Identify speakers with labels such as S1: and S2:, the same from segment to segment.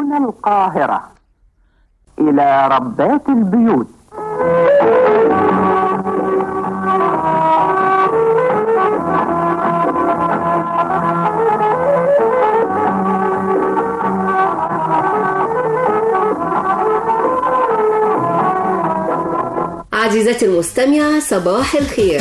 S1: من القاهرة إلى ربات البيوت
S2: عزيزتي المستمعة صباح الخير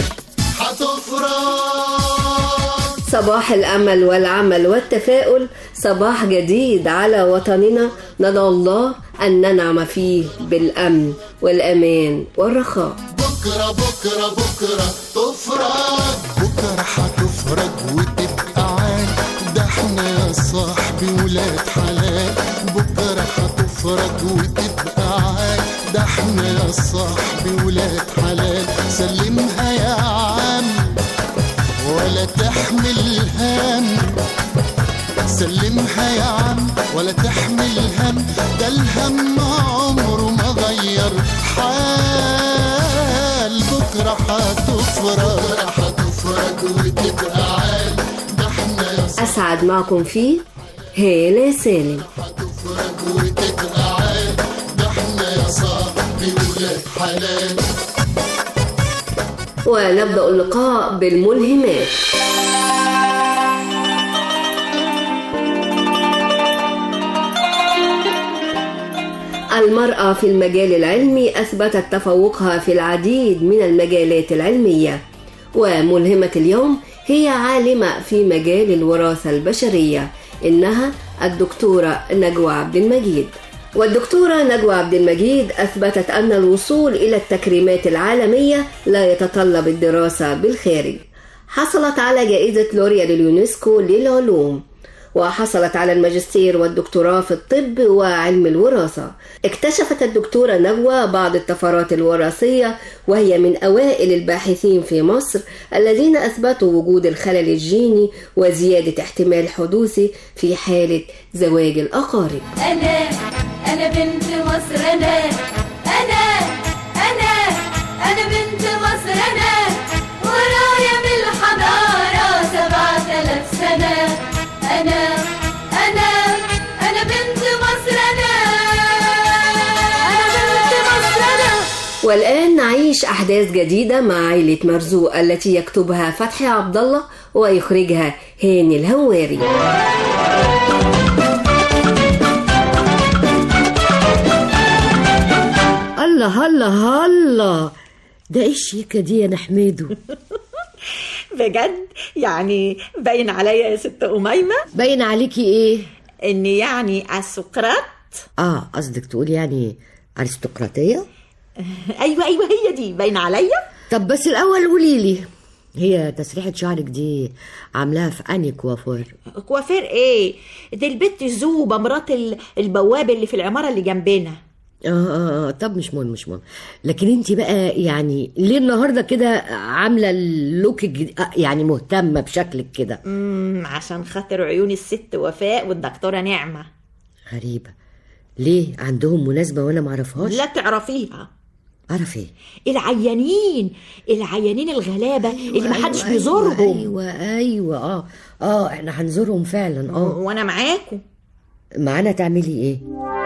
S2: صباح الأمل والعمل والتفاؤل صباح جديد على وطننا ندعو الله أن ننعم فيه بالأمن والأمان والرخاء
S3: بكرة بكرة بكرة تفرج بكرة هتفرج وتبقى عاد ده احنا يا صاحبي ولاد حلال بكرة هتفرج وتبقى عاد ده احنا يا صاحبي ولاد حلال سلمها يا عم ولا تحمل هم سلمها يا عم ولا تحمل هم ده الهم عمره ما غير حال بكرة هتفرج بكرة هتفرج وتبقى عال ده احنا يا
S2: أسعد معكم فيه هالة سالم
S3: هتفرج وتبقى عال ده احنا يا صاحبي ولاد حلال
S2: ونبدأ اللقاء بالملهمات المرأة في المجال العلمي أثبتت تفوقها في العديد من المجالات العلمية وملهمة اليوم هي عالمة في مجال الوراثة البشرية إنها الدكتورة نجوى عبد المجيد والدكتورة نجوى عبد المجيد أثبتت أن الوصول إلى التكريمات العالمية لا يتطلب الدراسة بالخارج حصلت على جائزة لوريا لليونسكو للعلوم وحصلت على الماجستير والدكتوراه في الطب وعلم الوراثة اكتشفت الدكتورة نجوى بعض الطفرات الوراثية وهي من أوائل الباحثين في مصر الذين أثبتوا وجود الخلل الجيني وزيادة احتمال حدوثه في حالة زواج الأقارب
S4: أنا أنا بنت مصر أنا أنا أنا أنا بنت مصر أنا ورايا من الحضارة سبعة آلاف سنة أنا أنا أنا بنت مصر أنا أنا بنت مصر أنا
S2: والآن نعيش أحداث جديدة مع عائلة مرزوق التي يكتبها فتحي عبد الله ويخرجها هاني الهواري
S5: الله الله الله ده ايه الشيكة دي يا نحميدو
S6: بجد يعني باين عليا يا ست أميمة
S5: باين عليكي ايه
S6: إني يعني السقراط
S5: اه قصدك تقول يعني ارستقراطية
S6: أيوة أيوة هي دي باين عليا
S5: طب بس الاول قولي لي هي تسريحة شعرك دي عاملاها في اني كوافير
S6: كوافير إيه دي البت زوبة مرات ال- البواب اللي في العمارة اللي جنبنا
S5: آه, اه اه طب مش مهم مش مهم لكن انت بقى يعني ليه النهارده كده عامله اللوك الجديد آه، يعني مهتمه بشكلك كده
S6: مم عشان خاطر عيون الست وفاء والدكتورة نعمة
S5: غريبه ليه عندهم مناسبه وانا معرفهاش
S6: لا تعرفيها
S5: اعرف ايه
S6: العيانين العيانين الغلابة اللي محدش
S5: أيوة
S6: بيزورهم
S5: ايوه ايوه اه اه احنا هنزورهم فعلا اه
S6: وأنا معاكم
S5: معانا تعملي ايه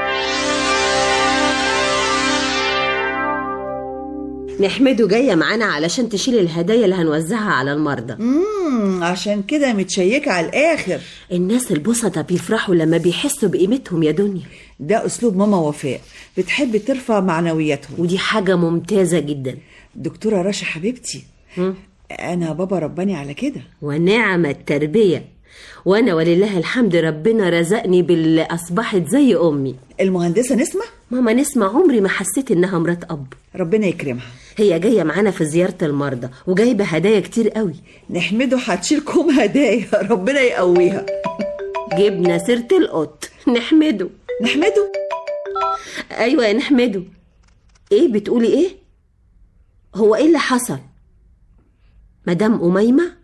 S7: نحمده جاية معانا علشان تشيل الهدايا اللي هنوزعها على المرضى
S8: امم عشان كده متشيكة على الآخر
S7: الناس البسطة بيفرحوا لما بيحسوا بقيمتهم يا دنيا
S8: ده أسلوب ماما وفاء بتحب ترفع معنوياتهم
S7: ودي حاجة ممتازة جدا
S8: دكتورة رشا حبيبتي أنا بابا رباني على كده
S7: ونعم التربية وأنا ولله الحمد ربنا رزقني باللي أصبحت زي أمي
S8: المهندسة نسمة
S7: ماما نسمع عمري ما حسيت إنها مرات أب
S8: ربنا يكرمها
S7: هي جاية معانا في زيارة المرضى وجايبة هدايا كتير قوي
S8: نحمده هتشيلكم هدايا ربنا يقويها
S7: جبنا سيرة القط نحمده
S8: نحمده
S7: أيوة يا نحمده إيه بتقولي إيه؟ هو إيه اللي حصل؟ مدام أميمة؟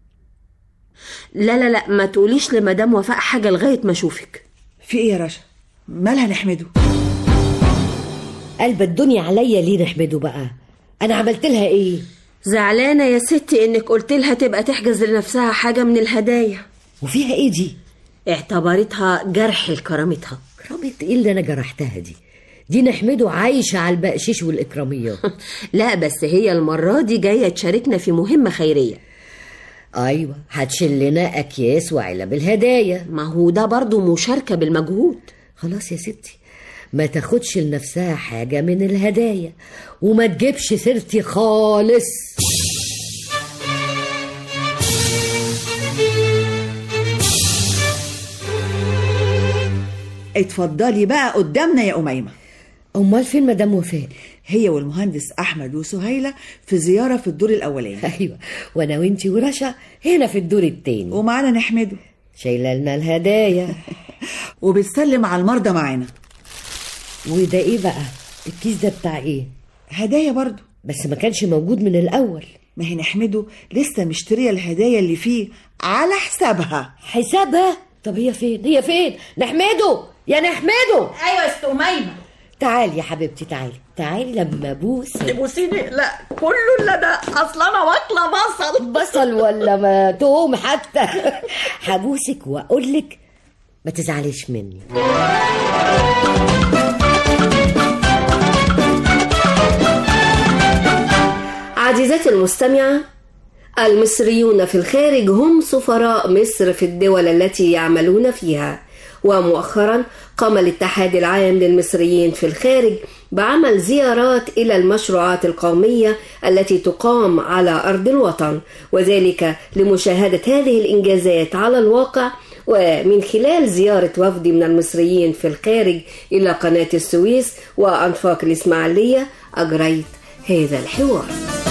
S7: لا لا لا ما تقوليش لمدام وفاء حاجة لغاية ما أشوفك
S8: في إيه يا رشا مالها نحمده
S5: قلب الدنيا عليا ليه نحمده بقى انا عملت لها ايه
S7: زعلانة يا ستي إنك قلت لها تبقى تحجز لنفسها حاجة من الهدايا
S5: وفيها ايه دي
S7: اعتبرتها جرح لكرامتها
S5: كرامة ايه اللي انا جرحتها دي دي نحمده عايشة على البقشيش والإكراميات
S7: لا بس هي المرة دي جاية تشاركنا في مهمة خيرية
S5: أيوة هتشيل لنا أكياس وعلب الهدايا
S7: ما هو ده برضو مشاركة بالمجهود
S5: خلاص يا ستي ما تاخدش لنفسها حاجة من الهدايا وما تجيبش سيرتي خالص
S8: اتفضلي بقى قدامنا يا أميمة
S5: أمال فين مدام وفاء
S8: هي والمهندس أحمد وسهيلة في زيارة في الدور الأولاني
S5: أيوة وأنا وإنتي ورشا هنا في الدور التاني
S8: ومعانا نحمده
S5: شايلة لنا الهدايا
S8: وبتسلم على المرضى معانا
S5: وده إيه بقى الكيس ده بتاع إيه
S8: هدايا برضو
S5: بس ما كانش موجود من الأول
S8: ما هي نحمده لسه مشترية الهدايا اللي فيه على حسابها
S5: حسابها طب هي فين هي فين نحمده يا نحمده
S6: ايوه يا ست اميمه
S5: تعالي يا حبيبتي تعالي تعالي لما ابوس
S6: تبوسيني لا كله الا ده اصل انا واكله بصل
S5: بصل ولا ما توم حتى هبوسك واقول لك ما تزعليش مني
S2: عزيزتي المستمعة المصريون في الخارج هم سفراء مصر في الدول التي يعملون فيها ومؤخرا قام الاتحاد العام للمصريين في الخارج بعمل زيارات إلى المشروعات القومية التي تقام على أرض الوطن وذلك لمشاهدة هذه الإنجازات على الواقع ومن خلال زيارة وفد من المصريين في الخارج إلى قناة السويس وأنفاق الإسماعيلية أجريت هذا الحوار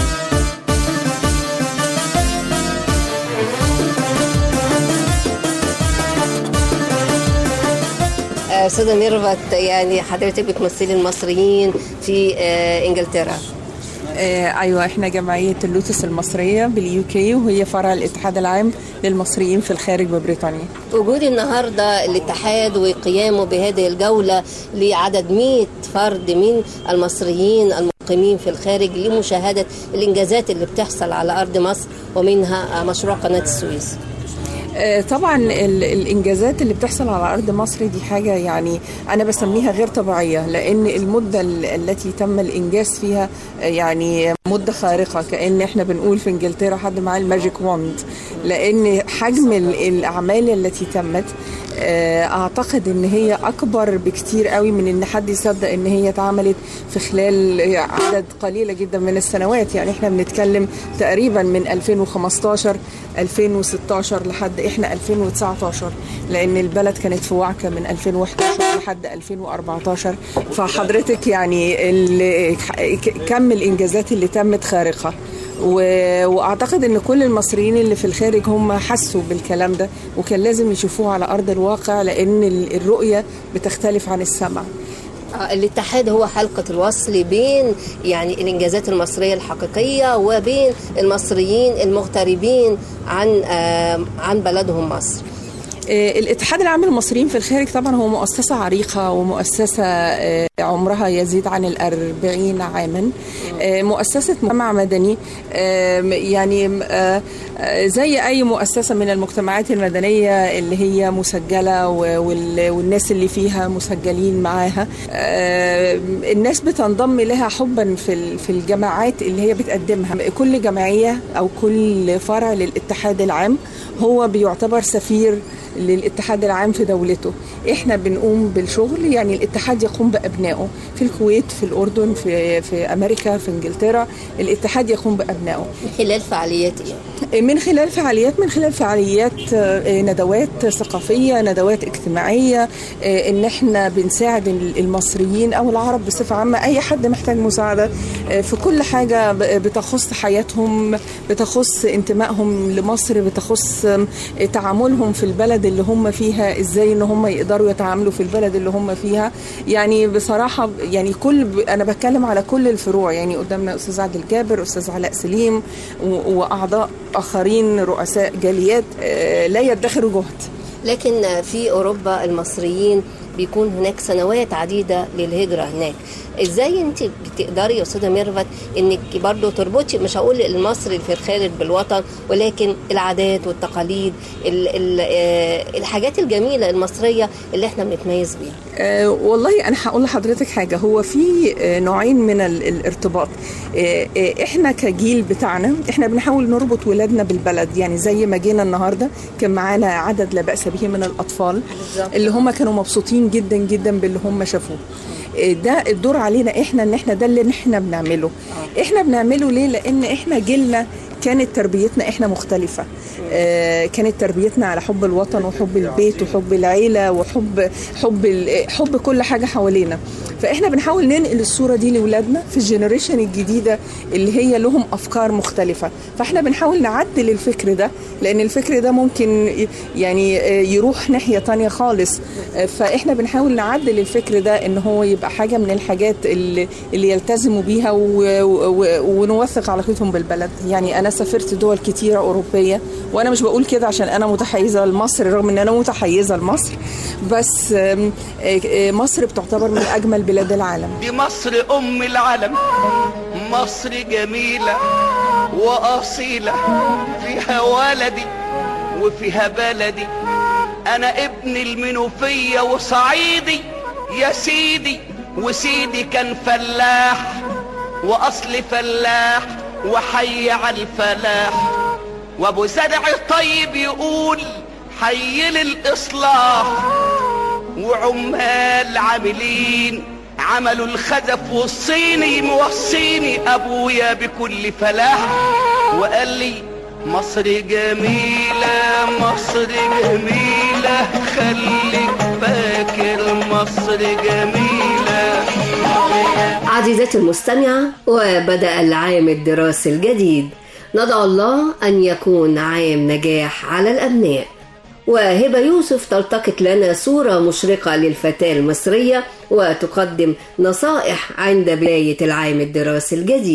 S2: أستاذة ميرفت يعني حضرتك بتمثلي المصريين في آه، إنجلترا
S9: آه، ايوه احنا جمعيه اللوتس المصريه باليو كي وهي فرع الاتحاد العام للمصريين في الخارج ببريطانيا
S2: وجود النهارده الاتحاد وقيامه بهذه الجوله لعدد 100 فرد من المصريين المقيمين في الخارج لمشاهده الانجازات اللي بتحصل على ارض مصر ومنها مشروع قناه السويس.
S9: آه، طبعا ال- الانجازات اللي بتحصل على ارض مصر دي حاجه يعني انا بسميها غير طبيعيه لان المده ال- التي تم الانجاز فيها آه، يعني مده خارقه كان احنا بنقول في انجلترا حد معاه الماجيك واند لان حجم ال- الاعمال التي تمت آه، اعتقد ان هي اكبر بكتير قوي من ان حد يصدق ان هي اتعملت في خلال عدد قليله جدا من السنوات يعني احنا بنتكلم تقريبا من 2015 2016 لحد احنا 2019 لان البلد كانت في وعكه من 2011 لحد 2014 فحضرتك يعني ال- ك- كم الانجازات اللي تمت خارقه و- واعتقد ان كل المصريين اللي في الخارج هم حسوا بالكلام ده وكان لازم يشوفوه على ارض الواقع لان ال- الرؤيه بتختلف عن السمع
S2: آه، الاتحاد هو حلقة الوصل بين يعني الإنجازات المصرية الحقيقية وبين المصريين المغتربين عن آه، عن بلدهم مصر
S9: آه، الاتحاد العام للمصريين في الخارج طبعا هو مؤسسة عريقة ومؤسسة آه، عمرها يزيد عن الأربعين عاما آه، مؤسسة مجتمع مدني آه، يعني آه، آه، زي أي مؤسسة من المجتمعات المدنية اللي هي مسجلة و- وال- والناس اللي فيها مسجلين معاها آه، الناس بتنضم لها حبا في ال- في الجماعات اللي هي بتقدمها كل جمعية أو كل فرع للاتحاد العام هو بيعتبر سفير للاتحاد العام في دولته احنا بنقوم بالشغل يعني الاتحاد يقوم بابنائه في الكويت في الاردن في في امريكا في انجلترا الاتحاد يقوم بابنائه
S2: من خلال فعاليات إيه؟
S9: من خلال فعاليات من خلال فعاليات آه، ندوات ثقافيه ندوات اجتماعيه آه، ان احنا بنساعد المصريين او العرب بصفه عامه اي حد محتاج مساعده آه، في كل حاجه ب- بتخص حياتهم بتخص انتمائهم لمصر بتخص آم، تعاملهم في البلد اللي هم فيها ازاي ان هم يقدروا يتعاملوا في البلد اللي هم فيها يعني بصراحه يعني كل انا بتكلم على كل الفروع يعني قدامنا استاذ عادل جابر استاذ علاء سليم و- واعضاء اخرين رؤساء جاليات آه، لا يدخروا جهد
S2: لكن في أوروبا المصريين بيكون هناك سنوات عديده للهجره هناك ازاي انت بتقدري يا استاذه ميرفت انك برضو تربطي مش هقول المصري في الخارج بالوطن ولكن العادات والتقاليد ال ال آه، الحاجات الجميله المصريه اللي احنا بنتميز بيها
S9: آه والله انا هقول لحضرتك حاجه هو في آه نوعين من ال- الارتباط آه آه احنا كجيل بتاعنا احنا بنحاول نربط ولادنا بالبلد يعني زي ما جينا النهارده كان معانا عدد لا باس به من الاطفال
S2: بالظبط.
S9: اللي هم كانوا مبسوطين جدا جدا باللي هم شافوه آه، ده الدور علينا احنا ان احنا ده اللي احنا بنعمله احنا بنعمله ليه لان احنا جيلنا كانت تربيتنا احنا مختلفة آه كانت تربيتنا على حب الوطن وحب البيت وحب العيلة وحب حب ال- حب كل حاجة حوالينا فاحنا بنحاول ننقل الصورة دي لأولادنا في الجنريشن الجديدة اللي هي لهم أفكار مختلفة فاحنا بنحاول نعدل الفكر ده لأن الفكر ده ممكن ي- يعني آه، يروح ناحية تانية خالص آه، فاحنا بنحاول نعدل الفكر ده ان هو يبقى حاجة من الحاجات اللي, اللي يلتزموا بيها و- و- ونوثق علاقتهم بالبلد يعني انا سافرت دول كتيرة اوروبية وانا مش بقول كده عشان انا متحيزة لمصر رغم ان انا متحيزة لمصر بس آم، آه، آه، مصر بتعتبر من اجمل بلاد العالم
S10: دي مصر أم العالم مصر جميلة وأصيلة فيها ولدي وفيها بلدي أنا ابن المنوفية وصعيدي يا سيدي وسيدي كان فلاح وأصل فلاح وحي على الفلاح وأبو زرع طيب يقول حي للإصلاح وعمال عاملين عملوا الخزف والصيني موصيني ابويا بكل فلاح وقال لي مصر جميلة مصر جميلة خليك فاكر مصر جميلة
S2: عزيزتي المستمعة وبدأ العام الدراسي الجديد ندعو الله أن يكون عام نجاح على الأبناء وهبة يوسف تلتقط لنا صورة مشرقة للفتاة المصرية وتقدم نصائح عند بداية العام الدراسي الجديد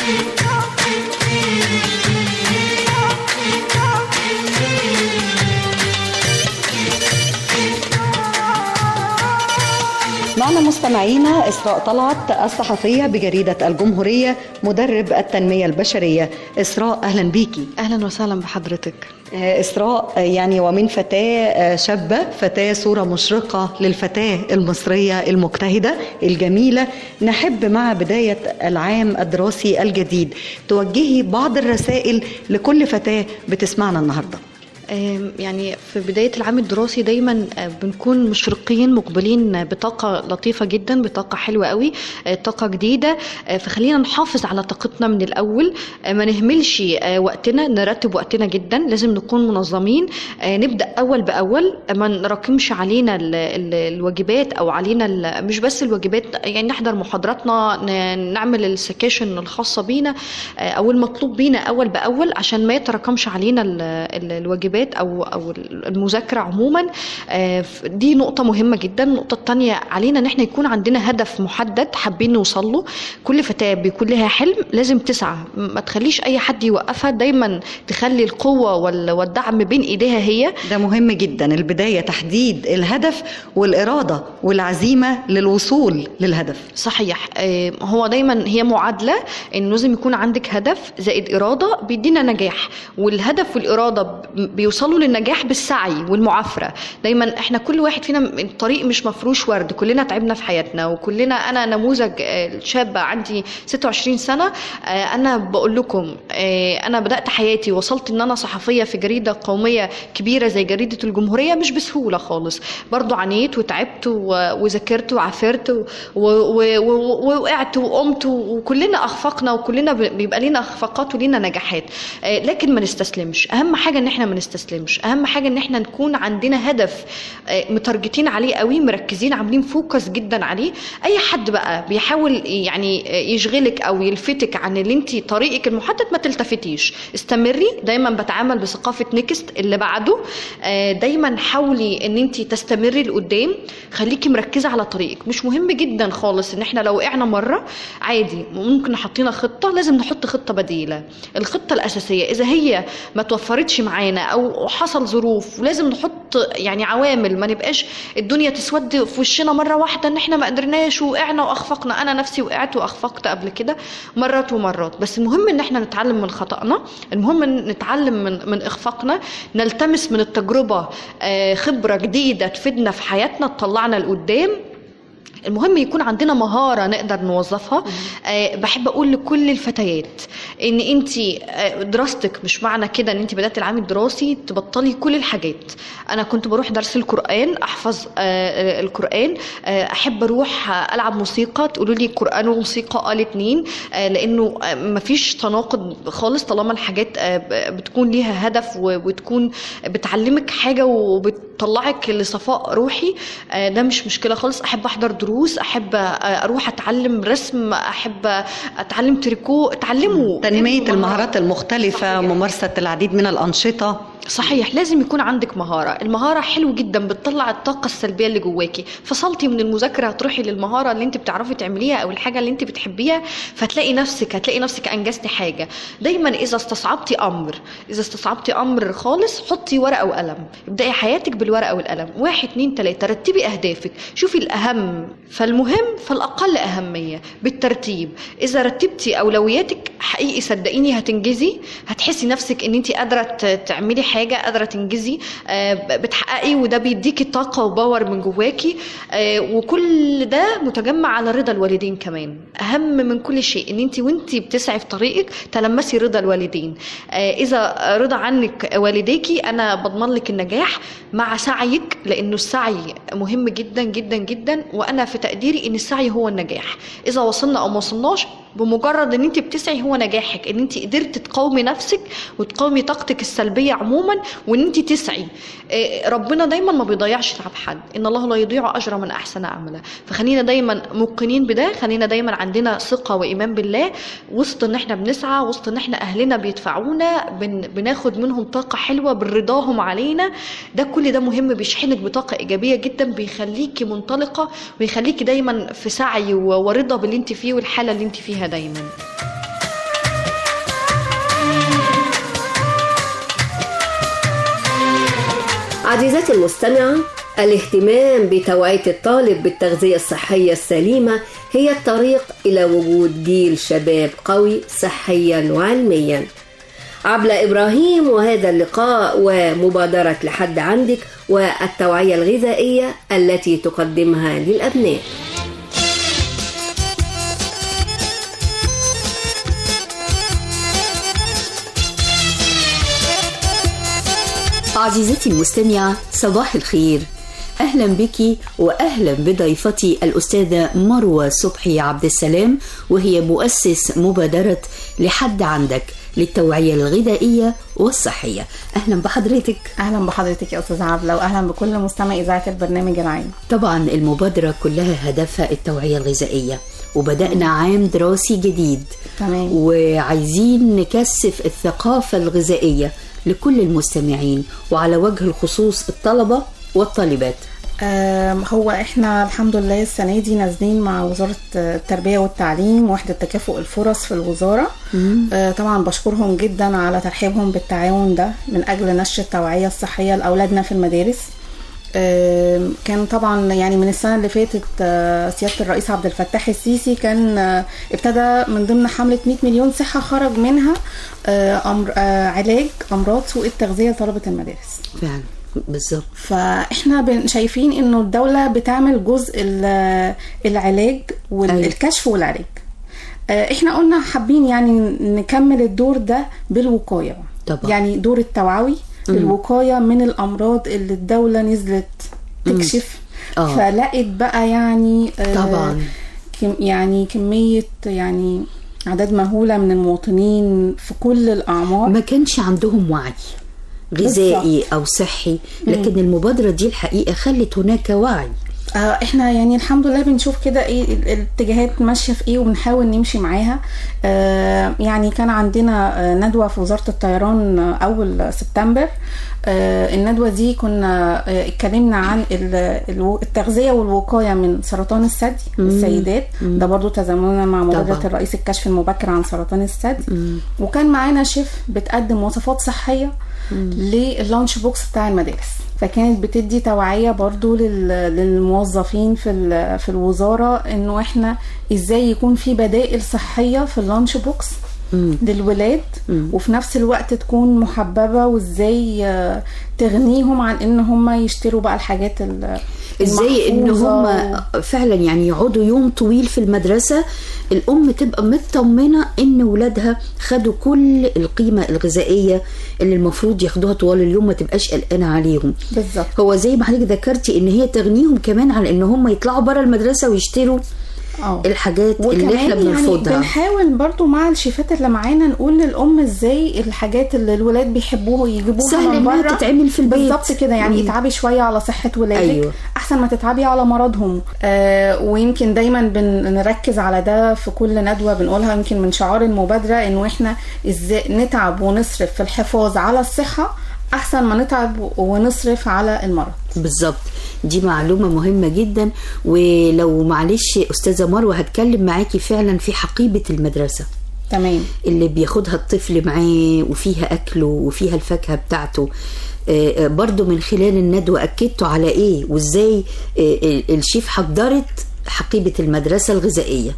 S11: معنا مستمعينا إسراء طلعت الصحفية بجريدة الجمهورية مدرب التنمية البشرية إسراء أهلا بيكي
S12: اهلا وسهلا بحضرتك
S11: آه، إسراء آه، يعني ومن فتاة آه، شابة فتاة صورة مشرقة للفتاة المصرية المجتهدة الجميلة نحب مع بداية العام الدراسي الجديد توجهي بعض الرسائل لكل فتاة بتسمعنا النهاردة
S12: آم، يعني في بداية العام الدراسي دايما آه، بنكون مشرقين مقبلين بطاقة لطيفة جدا بطاقة حلوة قوي آه، طاقة جديدة آه، فخلينا نحافظ على طاقتنا من الأول آه، ما نهملش آه، وقتنا نرتب وقتنا جدا لازم نكون منظمين آه، نبدأ أول بأول آه، ما نراكمش علينا ال- ال- الواجبات أو علينا ال- مش بس الواجبات يعني نحضر محاضراتنا ن- نعمل السكاشن الخاصة بينا آه، أو المطلوب بينا أول بأول عشان ما يتراكمش علينا ال- ال- الواجبات او او المذاكره عموما آه، ف- دي نقطه مهمه جدا النقطه الثانيه علينا ان احنا يكون عندنا هدف محدد حابين نوصل له كل فتاه بيكون لها حلم لازم تسعى م- ما تخليش اي حد يوقفها دايما تخلي القوه وال- والدعم بين ايديها هي
S11: ده مهم جدا البداية تحديد الهدف والإرادة والعزيمة للوصول للهدف
S12: صحيح آه، هو دايما هي معادله ان لازم يكون عندك هدف زائد اراده بيدينا نجاح والهدف والاراده ب- بيوصلوا للنجاح بالسعي والمعافره دايما احنا كل واحد فينا م- الطريق مش مفروش ورد كلنا تعبنا في حياتنا وكلنا انا نموذج آه، شابه عندي 26 سنه آه، انا بقول لكم آه، انا بدات حياتي وصلت ان انا صحفيه في جريده قوميه كبيره زي جريده الجمهوريه مش بسهوله خالص برضو عانيت وتعبت و- وذاكرت وعافرت و- و- و- ووقعت وقمت وكلنا اخفقنا وكلنا ب- بيبقى لينا اخفاقات ولينا نجاحات آه، لكن ما نستسلمش اهم حاجه ان احنا ما نستسلمش اهم حاجه ان احنا نكون عندنا هدف آه، متارجتين عليه قوي مركزين عاملين فوكس جدا عليه اي حد بقى بيحاول يعني آه، يشغلك او يلفتك عن اللي انت طريقك المحدد ما تلتفتيش استمري دايما بتعامل بثقافه نيكست اللي بعده آه، دايما حاولي ان انت تستمري لقدام خليكي مركزه على طريقك مش مهم جدا خالص ان احنا لو وقعنا مره عادي ممكن حطينا خطه لازم نحط خطه بديله الخطه الاساسيه اذا هي ما توفرتش معانا او او حصل ظروف ولازم نحط يعني عوامل ما نبقاش الدنيا تسود في وشنا مره واحده ان احنا ما قدرناش وقعنا واخفقنا انا نفسي وقعت واخفقت قبل كده مرات ومرات بس المهم ان احنا نتعلم من خطأنا المهم ان نتعلم من من اخفاقنا نلتمس من التجربه آه، خبره جديده تفيدنا في حياتنا تطلعنا لقدام المهم يكون عندنا مهارة نقدر نوظفها أه بحب أقول لكل الفتيات إن أنت آه، دراستك مش معنى كده إن أنت بدأت العام الدراسي تبطلي كل الحاجات أنا كنت بروح درس القرآن أحفظ أه القرآن أه أحب أروح آه، ألعب موسيقى تقولوا لي قرآن وموسيقى قال اتنين أه لأنه آه، مفيش تناقض خالص طالما الحاجات أه ب- بتكون ليها هدف و- وتكون بتعلمك حاجة وبتطلعك لصفاء روحي آه، ده مش مشكلة خالص أحب أحضر دروس أحب آه، أروح أتعلم رسم أحب أتعلم تريكو اتعلموا
S11: تنمية المهارات المختلفة ممارسة العديد من الأنشطة
S12: صحيح لازم يكون عندك مهارة المهارة حلو جدا بتطلع الطاقة السلبية اللي جواكي فصلتي من المذاكرة هتروحي للمهارة اللي انت بتعرفي تعمليها او الحاجة اللي انت بتحبيها فتلاقي نفسك هتلاقي نفسك انجزتي حاجة دايما اذا استصعبتي امر اذا استصعبتي امر خالص حطي ورقة وقلم ابدأي حياتك بالورقة والقلم واحد اتنين تلاتة رتبي اهدافك شوفي الاهم فالمهم فالاقل اهمية بالترتيب اذا رتبتي اولوياتك حقيقي صدقيني هتنجزي هتحسي نفسك ان انت قادرة ت- تعملي حاجة قادرة تنجزي آه، ب- بتحققي وده بيديكي طاقة وباور من جواكي آه، وكل ده متجمع على رضا الوالدين كمان اهم من كل شيء ان انت وانت بتسعي في طريقك تلمسي رضا الوالدين آه، اذا رضا عنك والديكي انا بضمن لك النجاح مع سعيك لانه السعي مهم جدا جدا جدا وانا في تقديري ان السعي هو النجاح اذا وصلنا او ما وصلناش بمجرد ان انت بتسعي هو نجاحك ان انت قدرت تقاومي نفسك وتقاومي طاقتك السلبيه عموما وان انت تسعي آه، ربنا دايما ما بيضيعش تعب حد ان الله لا يضيع اجر من احسن عملا فخلينا دايما موقنين بده خلينا دايما عندنا ثقه وايمان بالله وسط ان احنا بنسعى وسط ان احنا اهلنا بيدفعونا بن بناخد منهم طاقه حلوه برضاهم علينا ده كل ده مهم بيشحنك بطاقه ايجابيه جدا بيخليكي منطلقه ويخليكي دايما في سعي و- ورضا باللي انت فيه والحاله اللي انت فيها دايما
S2: عزيزتي المستمعة الاهتمام بتوعية الطالب بالتغذية الصحية السليمة هي الطريق إلى وجود جيل شباب قوي صحيا وعلميا عبلة إبراهيم وهذا اللقاء ومبادرة لحد عندك والتوعية الغذائية التي تقدمها للأبناء
S13: عزيزتي المستمعة صباح الخير أهلا بك وأهلا بضيفتي الأستاذة مروة صبحي عبد السلام وهي مؤسس مبادرة لحد عندك للتوعية الغذائية والصحية أهلا بحضرتك
S14: اهلا بحضرتك يا استاذه عبله واهلا بكل مستمع اذاعه البرنامج العام
S13: طبعا المبادرة كلها هدفها التوعية الغذائية وبدأنا عام دراسي جديد
S14: تمام
S13: وعايزين نكثف الثقافة الغذائية لكل المستمعين وعلى وجه الخصوص الطلبة والطالبات
S14: آم، هو احنا الحمد لله السنه دي نازلين مع وزاره التربيه والتعليم وحده تكافؤ الفرص في الوزاره آه، طبعا بشكرهم جدا على ترحيبهم بالتعاون ده من اجل نشر التوعيه الصحيه لاولادنا في المدارس آم، كان طبعا يعني من السنه اللي فاتت آه، سياده الرئيس عبد الفتاح السيسي كان آه، ابتدى من ضمن حمله 100 مليون صحه خرج منها آه، أمر آه، علاج امراض سوء التغذيه لطلبه المدارس
S13: فعلا بالظبط
S14: فاحنا بن- شايفين انه الدوله بتعمل جزء ال- العلاج والكشف والعلاج آه، احنا قلنا حابين يعني نكمل الدور ده بالوقايه
S13: طبعا.
S14: يعني دور التوعوي
S13: مم.
S14: للوقايه من الامراض اللي الدوله نزلت تكشف
S13: آه.
S14: فلقت بقى يعني آه،
S13: طبعا.
S14: كم يعني كميه يعني اعداد مهوله من المواطنين في كل الاعمار
S13: ما كانش عندهم وعي غذائي
S14: بالظبط.
S13: أو صحي لكن المبادرة دي الحقيقة خلت هناك وعي
S14: آه، احنا يعني الحمد لله بنشوف كده ايه ال- الاتجاهات ماشيه في ايه وبنحاول نمشي معاها آه، يعني كان عندنا آه، ندوه في وزاره الطيران آه، اول سبتمبر آه، الندوة دي كنا آه، اتكلمنا عن ال- الو- التغذية والوقاية من سرطان الثدي
S7: مم.
S14: السيدات
S7: مم.
S14: ده برضو تزامنا مع مبادرة
S7: طبعا.
S14: الرئيس الكشف المبكر عن سرطان الثدي وكان معانا شيف بتقدم وصفات صحية لللانش بوكس بتاع المدارس فكانت بتدي توعية برضو لل- للموظفين في ال- في الوزارة انه احنا ازاي يكون في بدائل صحية في اللانش بوكس للولاد وفي نفس الوقت تكون محببة وازاي آه، تغنيهم عن ان هم يشتروا بقى الحاجات ال-
S13: ازاي ان
S14: المحفوظة
S13: هم فعلا يعني يقعدوا يوم طويل في المدرسه الام تبقى مطمنه ان ولادها خدوا كل القيمه الغذائيه اللي المفروض ياخدوها طوال اليوم ما تبقاش قلقانه عليهم
S14: بالظبط
S13: هو زي ما حضرتك ذكرتي ان هي تغنيهم كمان عن ان هم يطلعوا بره المدرسه ويشتروا
S14: اه
S13: الحاجات اللي
S14: وكمان
S13: احنا
S14: يعني
S13: بنرفضها
S14: بنحاول برضو مع الشيفات اللي معانا نقول للام ازاي الحاجات اللي الولاد بيحبوها يجيبوها
S13: سهل
S14: من
S13: إنها
S14: بره
S13: تتعمل في البيت.
S14: بالظبط كده يعني
S13: مم.
S14: اتعبي شويه على صحه ولادك
S13: أيوة.
S14: احسن ما تتعبي على مرضهم آه ويمكن دايما بنركز على ده في كل ندوه بنقولها يمكن من شعار المبادره انه احنا ازاي نتعب ونصرف في الحفاظ على الصحه احسن ما نتعب ونصرف على المرض
S13: بالظبط دي معلومة مهمة جدا ولو معلش أستاذة مروة هتكلم معاكي فعلا في حقيبة المدرسة
S14: تمام
S13: اللي بياخدها الطفل معاه وفيها أكله وفيها الفاكهة بتاعته آه، آه، برضو من خلال الندوة أكدتوا على إيه وإزاي آه، آه، الشيف حضرت حقيبة المدرسة الغذائية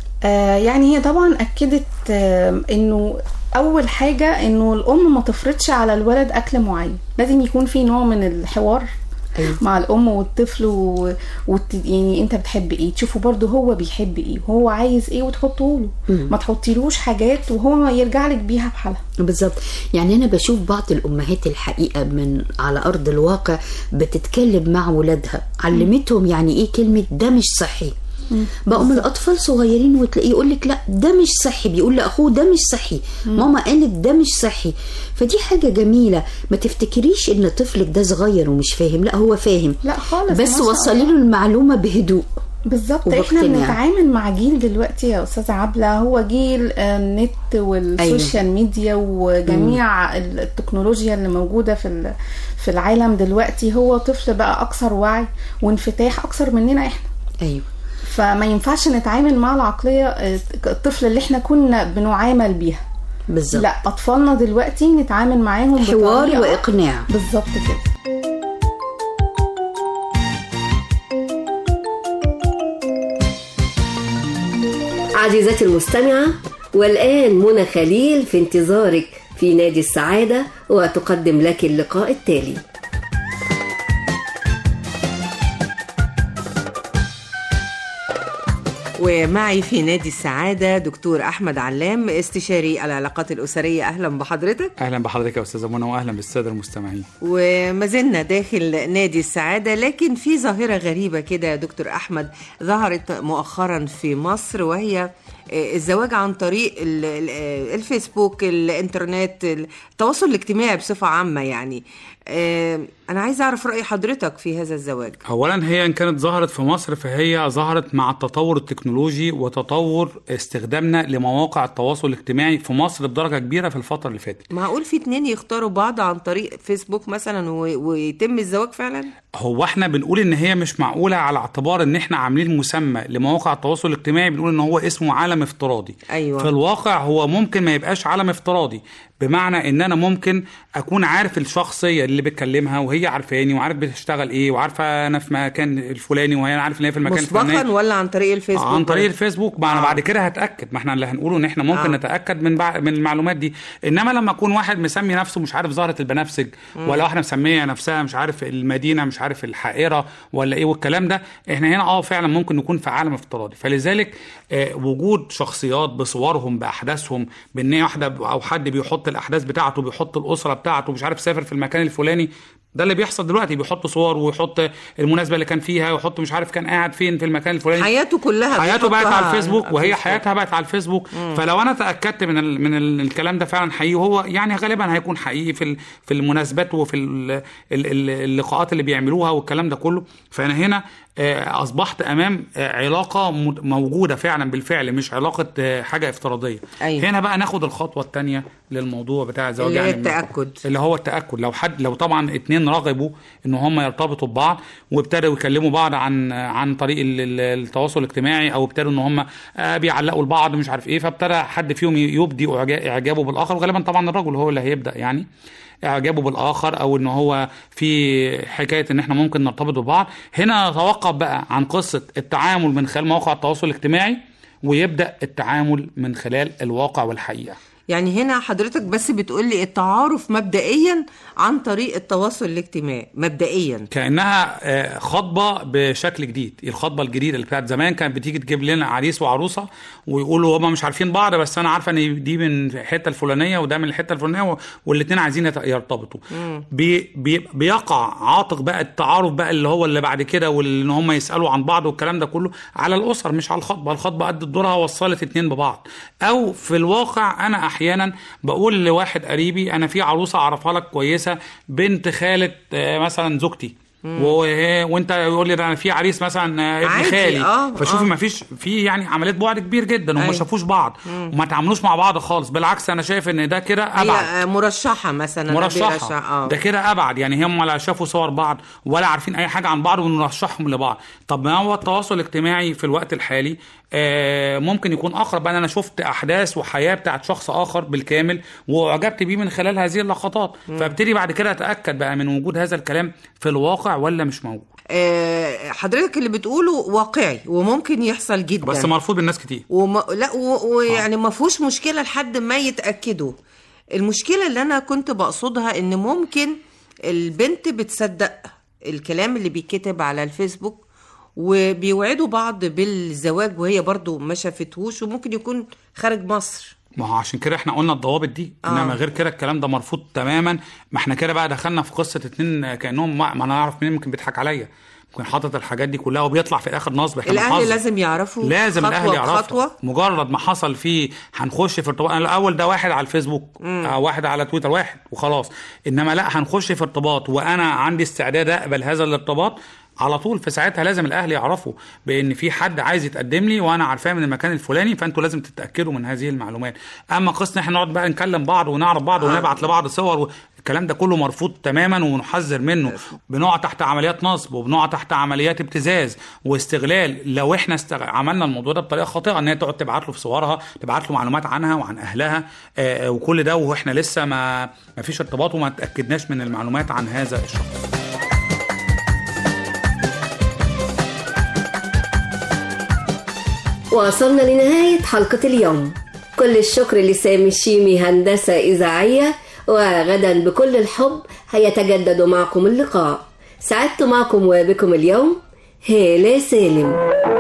S14: آه يعني هي طبعا اكدت آه انه اول حاجه انه الام ما تفرضش على الولد اكل معين لازم يكون في نوع من الحوار
S13: أيوة.
S14: مع الام والطفل و... وت... يعني انت بتحب ايه تشوفوا برضه هو بيحب ايه وهو عايز ايه وتحطه له
S13: مم.
S14: ما تحطيلوش حاجات وهو يرجع لك بيها بحالها
S13: بالظبط يعني انا بشوف بعض الامهات الحقيقه من على ارض الواقع بتتكلم مع ولادها علمتهم يعني ايه كلمه ده مش صحي بقوا من الاطفال صغيرين وتلاقيه يقول لك لا ده مش صحي بيقول لاخوه ده مش صحي ماما قالت ده مش صحي فدي حاجه جميله ما تفتكريش ان طفلك ده صغير ومش فاهم لا هو فاهم
S14: لا خالص
S13: بس
S14: ما شاء
S13: وصلي
S14: الله.
S13: له المعلومه بهدوء
S14: بالظبط احنا
S13: وباقتناع.
S14: بنتعامل مع جيل دلوقتي يا استاذه عبله هو جيل آه، النت والسوشيال ميديا وجميع التكنولوجيا اللي موجوده في ال- في العالم دلوقتي هو طفل بقى اكثر وعي وانفتاح اكثر مننا احنا
S13: ايوه
S14: فما ينفعش نتعامل مع العقليه آه، الطفل اللي احنا كنا بنعامل بيها
S13: بالظبط
S14: لا اطفالنا دلوقتي نتعامل معاهم
S13: حوار
S14: بطريقة-
S13: واقناع
S14: بالظبط كده
S2: عزيزتي المستمعة والآن منى خليل في انتظارك في نادي السعادة وتقدم لك اللقاء التالي
S15: ومعي في نادي السعادة دكتور أحمد علام استشاري العلاقات الأسرية أهلا بحضرتك
S16: اهلا بحضرتك يا استاذه منى واهلا بالساده المستمعين
S15: وما زلنا داخل نادي السعادة لكن في ظاهرة غريبة كده يا دكتور أحمد ظهرت مؤخرا في مصر وهي آه، الزواج عن طريق ال- ال- آه، الفيسبوك الانترنت التواصل الاجتماعي بصفة عامة يعني آه، أنا عايزة أعرف رأي حضرتك في هذا الزواج
S16: اولا هي ان كانت ظهرت في مصر فهي ظهرت مع التطور التكنولوجي وتطور استخدامنا لمواقع التواصل الاجتماعي في مصر بدرجه كبيره في الفتره اللي فاتت
S15: معقول في اتنين يختاروا بعض عن طريق فيسبوك مثلا و- ويتم الزواج فعلا؟
S16: هو احنا بنقول ان هي مش معقوله على اعتبار ان احنا عاملين مسمى لمواقع التواصل الاجتماعي بنقول ان هو اسمه عالم افتراضي
S15: أيوة.
S16: في الواقع هو ممكن ما يبقاش عالم افتراضي بمعنى ان انا ممكن اكون عارف الشخصيه اللي بتكلمها وهي عارفاني وعارف بتشتغل ايه وعارفه انا في مكان الفلاني وهي عارف ان هي في المكان
S15: مسبقا
S16: الفلاني
S15: ولا عن طريق الفيسبوك؟
S16: عن طريق الفيسبوك ما انا بعد كده هتاكد ما احنا اللي هنقوله ان احنا ممكن
S15: آه.
S16: آه. نتاكد من بع... من المعلومات دي انما لما اكون واحد مسمي نفسه مش عارف زهره البنفسج
S15: مم.
S16: ولا واحده مسميه نفسها مش عارف المدينه مش عارف الحائره ولا ايه والكلام ده احنا هنا اه فعلا ممكن نكون في عالم افتراضي فلذلك آه وجود شخصيات بصورهم باحداثهم بان هي واحده او حد بيحط الاحداث بتاعته بيحط الاسره بتاعته مش عارف سافر في المكان الفلاني ده اللي بيحصل دلوقتي بيحط صور ويحط المناسبه اللي كان فيها ويحط مش عارف كان قاعد فين في المكان الفلاني
S15: حياته كلها
S16: حياته بقت
S15: بيحطها
S16: على الفيسبوك
S15: على
S16: وهي
S15: الفيسبوك.
S16: حياتها بقت على الفيسبوك
S15: مم.
S16: فلو انا تاكدت من ال من ال الكلام ده فعلا حقيقي وهو يعني غالبا هيكون حقيقي في ال في المناسبات وفي ال ال ال اللقاءات اللي بيعملوها والكلام ده كله فانا هنا آه، اصبحت امام آه، علاقه م- موجوده فعلا بالفعل مش علاقه آه، حاجه افتراضيه
S15: أيوة.
S16: هنا بقى ناخد الخطوه الثانيه للموضوع بتاع الزواج
S15: اللي هي
S16: يعني من-
S15: التأكد.
S16: اللي هو التاكد لو حد لو طبعا اتنين رغبوا ان هم يرتبطوا ببعض وابتدوا يكلموا بعض عن عن طريق ال- ال- التواصل الاجتماعي او ابتدوا ان هم آه، بيعلقوا لبعض مش عارف ايه فابتدى حد فيهم يبدي إعجا- اعجابه بالاخر وغالبا طبعا الرجل هو اللي هيبدا يعني اعجابه بالاخر او ان هو في حكايه ان احنا ممكن نرتبط ببعض هنا نتوقف بقى عن قصه التعامل من خلال مواقع التواصل الاجتماعي ويبدا التعامل من خلال الواقع والحقيقه
S15: يعني هنا حضرتك بس بتقول لي التعارف مبدئيا عن طريق التواصل الاجتماعي مبدئيا
S16: كانها آه، خطبه بشكل جديد الخطبه الجديده اللي بتاعت زمان كانت بتيجي تجيب لنا عريس وعروسه ويقولوا هما مش عارفين بعض بس انا عارفه ان دي من الحته الفلانيه وده من الحته الفلانيه والاثنين عايزين يت- يرتبطوا بي بي بيقع عاتق بقى التعارف بقى اللي هو اللي بعد كده وان هم يسالوا عن بعض والكلام ده كله على الاسر مش على الخطبه الخطبه قد دورها وصلت اتنين ببعض او في الواقع انا احيانا بقول لواحد قريبي انا في عروسه اعرفها لك كويسه بنت خاله آه، مثلا زوجتي و... وانت يقول لي ده انا في عريس مثلا آه، ابن
S15: عادي،
S16: خالي
S15: آه،
S16: فشوفي
S15: آه.
S16: ما فيش في يعني عمليه بعد كبير جدا وما
S15: أيوة.
S16: شافوش بعض
S15: مم.
S16: وما تعاملوش مع بعض خالص بالعكس انا شايف ان ده كده ابعد
S15: هي مرشحه مثلا
S16: مرشحة
S15: بيرشح- اه
S16: ده كده ابعد يعني هم لا شافوا صور بعض ولا عارفين اي حاجه عن بعض ونرشحهم لبعض طب ما هو التواصل الاجتماعي في الوقت الحالي آه ممكن يكون اقرب انا انا شفت احداث وحياه بتاعت شخص اخر بالكامل واعجبت بيه من خلال هذه اللقطات
S15: مم.
S16: فابتدي بعد كده اتاكد بقى من وجود هذا الكلام في الواقع ولا مش موجود
S15: آه، حضرتك اللي بتقوله واقعي وممكن يحصل جدا
S16: بس مرفوض بالناس كتير
S15: وما لا و- ويعني ما فيهوش مشكله لحد ما يتاكدوا المشكله اللي انا كنت بقصدها ان ممكن البنت بتصدق الكلام اللي بيتكتب على الفيسبوك وبيوعدوا بعض بالزواج وهي برضو ما شافتهوش وممكن يكون خارج مصر
S16: ما هو عشان كده احنا قلنا الضوابط دي
S15: آه.
S16: انما غير كده الكلام ده مرفوض تماما ما احنا كده بقى دخلنا في قصه اتنين كانهم ما, ما انا اعرف مين ممكن بيضحك عليا ممكن حاطط الحاجات دي كلها وبيطلع في الاخر نصب احنا
S15: الاهل
S16: بنهزر.
S15: لازم يعرفوا
S16: لازم
S15: خطوة
S16: الاهل يعرفوا
S15: بخطوة.
S16: مجرد ما حصل فيه هنخش في ارتباط أنا الاول ده واحد على الفيسبوك
S15: مم.
S16: آه واحد على تويتر واحد وخلاص انما لا هنخش في ارتباط وانا عندي استعداد اقبل هذا الارتباط على طول في ساعتها لازم الاهل يعرفوا بان في حد عايز يتقدم لي وانا عارفاه من المكان الفلاني فانتوا لازم تتاكدوا من هذه المعلومات اما قصه احنا نقعد بقى نكلم بعض ونعرف بعض ونبعت لبعض صور و... الكلام ده كله مرفوض تماما ونحذر منه بنقع تحت عمليات نصب وبنقع تحت عمليات ابتزاز واستغلال لو احنا استغ... عملنا الموضوع ده بطريقه خاطئه ان هي تقعد تبعت له في صورها تبعت له معلومات عنها وعن اهلها آه وكل ده واحنا لسه ما ما فيش ارتباط وما تاكدناش من المعلومات عن هذا الشخص
S2: وصلنا لنهاية حلقة اليوم كل الشكر لسامي الشيمي هندسة إذاعية وغدا بكل الحب هيتجدد معكم اللقاء سعدت معكم وبكم اليوم هالة سالم